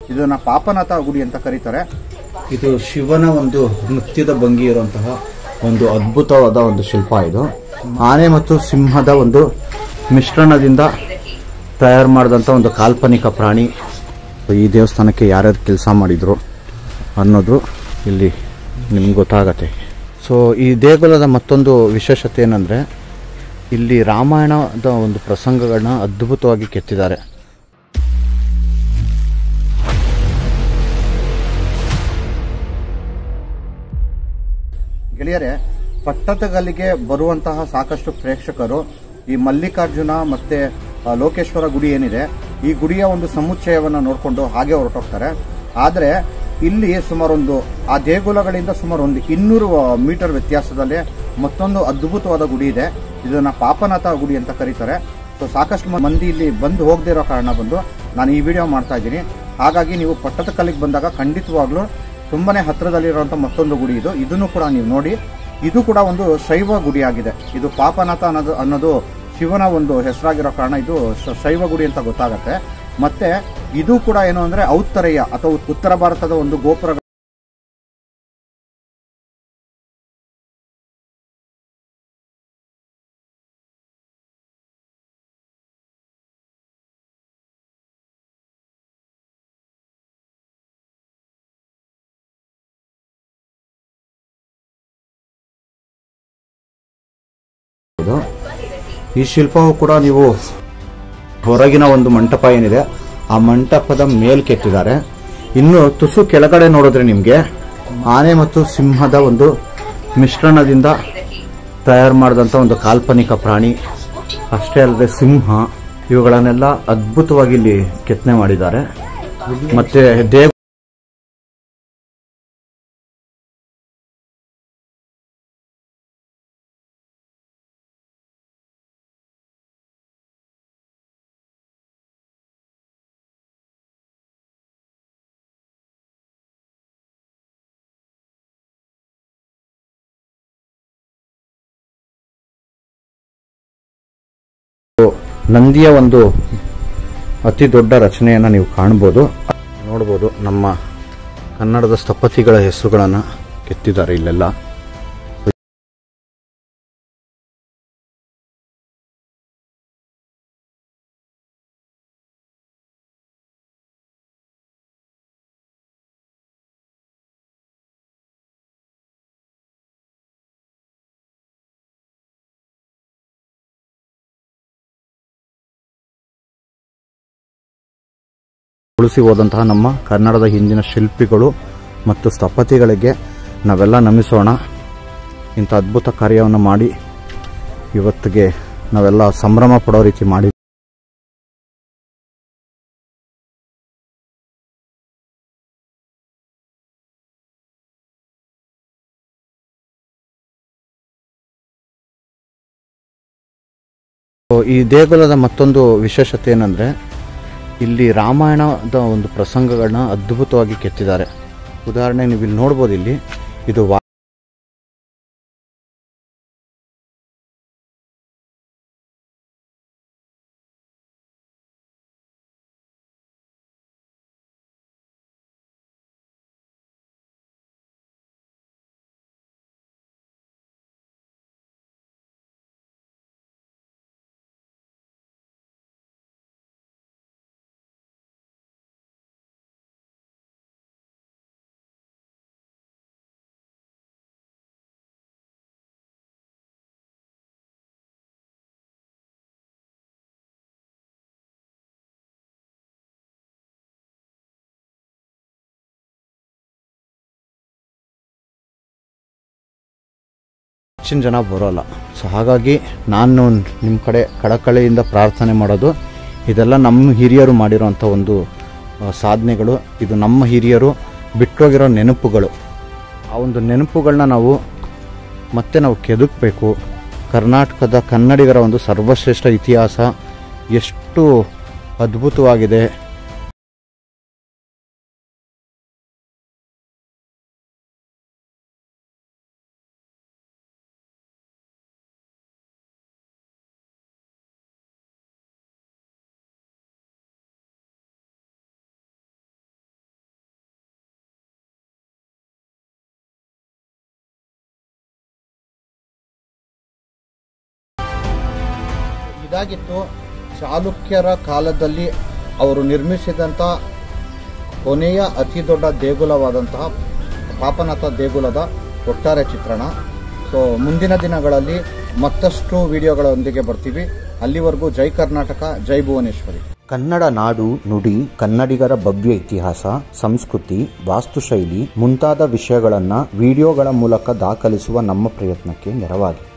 ಇದನ್ನ ಪಾಪನಾಥ ಗುಡಿ ಅಂತ ಕರೀತಾರೆ ಇದು ಶಿವನ ಒಂದು ನೃತ್ಯದ ಭಂಗಿ ಇರುವಂತಹ ಒಂದು ಅದ್ಭುತವಾದ ಒಂದು ಶಿಲ್ಪ ಇದು ಆನೆ ಮತ್ತು ಸಿಂಹದ ಒಂದು ಮಿಶ್ರಣದಿಂದ ತಯಾರು ಮಾಡಿದಂಥ ಒಂದು ಕಾಲ್ಪನಿಕ ಪ್ರಾಣಿ ಈ ದೇವಸ್ಥಾನಕ್ಕೆ ಯಾರ್ಯಾರು ಕೆಲಸ ಮಾಡಿದ್ರು ಅನ್ನೋದು ಇಲ್ಲಿ ನಿಮ್ಗೆ ಗೊತ್ತಾಗತ್ತೆ ಸೊ ಈ ದೇಗುಲದ ಮತ್ತೊಂದು ವಿಶೇಷತೆ ಏನಂದರೆ ಇಲ್ಲಿ ರಾಮಾಯಣದ ಒಂದು ಪ್ರಸಂಗಗಳನ್ನ ಅದ್ಭುತವಾಗಿ ಕೆತ್ತಿದ್ದಾರೆ ಗೆಳೆಯರೆ ಪಟ್ಟದಗಲ್ಲಿಗೆ ಬರುವಂತಹ ಸಾಕಷ್ಟು ಪ್ರೇಕ್ಷಕರು ಈ ಮಲ್ಲಿಕಾರ್ಜುನ ಮತ್ತೆ ಆ, ಲೋಕೇಶ್ವರ ಗುಡಿ ಏನಿದೆ ಈ ಗುಡಿಯ ಒಂದು ಸಮುಚ್ಚಯವನ್ನ ನೋಡಿಕೊಂಡು ಹಾಗೆ ಹೊರಟೋಗ್ತಾರೆ ಆದ್ರೆ ಇಲ್ಲಿ ಸುಮಾರು ಒಂದು ಆ ದೇಗುಲಗಳಿಂದ ಸುಮಾರು ಒಂದು ಇನ್ನೂರು ಮೀಟರ್ ವ್ಯತ್ಯಾಸದಲ್ಲಿ ಮತ್ತೊಂದು ಅದ್ಭುತವಾದ ಗುಡಿ ಇದೆ ಇದನ್ನ ಪಾಪನಾಥ ಗುಡಿ ಅಂತ ಕರೀತಾರೆ ಸೊ ಸಾಕಷ್ಟು ಮಂದಿ ಇಲ್ಲಿ ಬಂದು ಹೋಗದೇ ಇರೋ ಕಾರಣ ಬಂದು ನಾನು ಈ ವಿಡಿಯೋ ಮಾಡ್ತಾ ಇದ್ದೀನಿ ಹಾಗಾಗಿ ನೀವು ಪಟ್ಟದಕಲ್ಲಿಗೆ ಬಂದಾಗ ಖಂಡಿತವಾಗ್ಲೂ ತುಂಬಾನೇ ಹತ್ರದಲ್ಲಿರುವಂತ ಮತ್ತೊಂದು ಗುಡಿ ಇದು ಇದನ್ನು ಕೂಡ ನೀವು ನೋಡಿ ಇದು ಕೂಡ ಒಂದು ಶೈವ ಗುಡಿ ಆಗಿದೆ ಇದು ಪಾಪನಾಥ ಅನ್ನೋದು ಅನ್ನೋದು ಶಿವನ ಒಂದು ಹೆಸರಾಗಿರೋ ಕಾರಣ ಇದು ಶ- ಶೈವ ಗುಡಿ ಅಂತ ಗೊತ್ತಾಗತ್ತೆ ಮತ್ತೆ ಇದು ಕೂಡ ಏನು ಅಂದ್ರೆ ಔತ್ತರಯ್ಯ ಅಥವಾ ಉತ್ತರ ಭಾರತದ ಒಂದು ಗೋಪುರ ಇದು ಈ ಶಿಲ್ಪವು ಕೂಡ ನೀವು ಹೊರಗಿನ ಒಂದು ಮಂಟಪ ಏನಿದೆ ಆ ಮಂಟಪದ ಮೇಲ್ ಕೆತ್ತಿದ್ದಾರೆ ಇನ್ನು ತುಸು ಕೆಳಗಡೆ ನೋಡಿದ್ರೆ ನಿಮಗೆ ಆನೆ ಮತ್ತು ಸಿಂಹದ ಒಂದು ಮಿಶ್ರಣದಿಂದ ತಯಾರು ಮಾಡಿದಂಥ ಒಂದು ಕಾಲ್ಪನಿಕ ಪ್ರಾಣಿ ಅಷ್ಟೇ ಅಲ್ಲದೆ ಸಿಂಹ ಇವುಗಳನ್ನೆಲ್ಲ ಅದ್ಭುತವಾಗಿ ಇಲ್ಲಿ ಕೆತ್ತನೆ ಮಾಡಿದ್ದಾರೆ ಮತ್ತೆ ದೇವ ನಂದಿಯ ಒಂದು ಅತಿ ದೊಡ್ಡ ರಚನೆಯನ್ನು ನೀವು ಕಾಣ್ಬೋದು ನೋಡ್ಬೋದು ನಮ್ಮ ಕನ್ನಡದ ಸ್ಥಪತಿಗಳ ಹೆಸರುಗಳನ್ನು ಕೆತ್ತಿದ್ದಾರೆ ಇಲ್ಲೆಲ್ಲ ಉಳಿಸಿ ಹೋದಂತಹ ನಮ್ಮ ಕನ್ನಡದ ಹಿಂದಿನ ಶಿಲ್ಪಿಗಳು ಮತ್ತು ಸ್ಥಪತಿಗಳಿಗೆ ನಾವೆಲ್ಲ ನಮಿಸೋಣ ಇಂಥ ಅದ್ಭುತ ಕಾರ್ಯವನ್ನು ಮಾಡಿ ಇವತ್ತಿಗೆ ನಾವೆಲ್ಲ ಸಂಭ್ರಮ ಪಡೋ ರೀತಿ ಮಾಡಿ ಸೊ, ಈ ದೇಗುಲದ ಮತ್ತೊಂದು ವಿಶೇಷತೆ ಏನಂದ್ರೆ ಇಲ್ಲಿ ರಾಮಾಯಣದ ಒಂದು ಪ್ರಸಂಗಗಳನ್ನ ಅದ್ಭುತವಾಗಿ ಕೆತ್ತಿದ್ದಾರೆ ಉದಾಹರಣೆ ನೀವು ಇಲ್ಲಿ ನೋಡ್ಬೋದು ಇಲ್ಲಿ ಇದು ವಾ- ಹೆಚ್ಚಿನ ಜನ ಬರೋಲ್ಲ ಸೊ ಹಾಗಾಗಿ ನಾನು ನಿಮ್ಮ ಕಡೆ ಕಳಕಳಿಯಿಂದ ಪ್ರಾರ್ಥನೆ ಮಾಡೋದು ಇದೆಲ್ಲ ನಮ್ಮ ಹಿರಿಯರು ಮಾಡಿರೋಂಥ ಒಂದು ಆ, ಸಾಧನೆಗಳು ಇದು ನಮ್ಮ ಹಿರಿಯರು ಬಿಟ್ಟೋಗಿರೋ ನೆನಪುಗಳು ಆ ಒಂದು ನೆನಪುಗಳನ್ನ ನಾವು ಮತ್ತೆ ನಾವು ಕೆದಕಬೇಕು ಕರ್ನಾಟಕದ ಕನ್ನಡಿಗರ ಒಂದು ಸರ್ವಶ್ರೇಷ್ಠ ಇತಿಹಾಸ ಎಷ್ಟು ಅದ್ಭುತವಾಗಿದೆ ಇದಾಗಿತ್ತು ಚಾಲುಕ್ಯರ ಕಾಲದಲ್ಲಿ ಅವರು ನಿರ್ಮಿಸಿದಂಥ ಕೊನೆಯ ಅತಿ ದೊಡ್ಡ ದೇಗುಲವಾದಂತಹ ಪಾಪನಾಥ ದೇಗುಲದ ಒಟ್ಟಾರೆ ಚಿತ್ರಣ ಸೊ ಮುಂದಿನ ದಿನಗಳಲ್ಲಿ ಮತ್ತಷ್ಟು ವಿಡಿಯೋಗಳೊಂದಿಗೆ ಬರ್ತೀವಿ ಅಲ್ಲಿವರೆಗೂ ಜೈ ಕರ್ನಾಟಕ ಜೈ ಭುವನೇಶ್ವರಿ ಕನ್ನಡ ನಾಡು ನುಡಿ ಕನ್ನಡಿಗರ ಭವ್ಯ ಇತಿಹಾಸ ಸಂಸ್ಕೃತಿ ವಾಸ್ತುಶೈಲಿ ಮುಂತಾದ ವಿಷಯಗಳನ್ನು ವಿಡಿಯೋಗಳ ಮೂಲಕ ದಾಖಲಿಸುವ ನಮ್ಮ ಪ್ರಯತ್ನಕ್ಕೆ ನೆರವಾಗಿ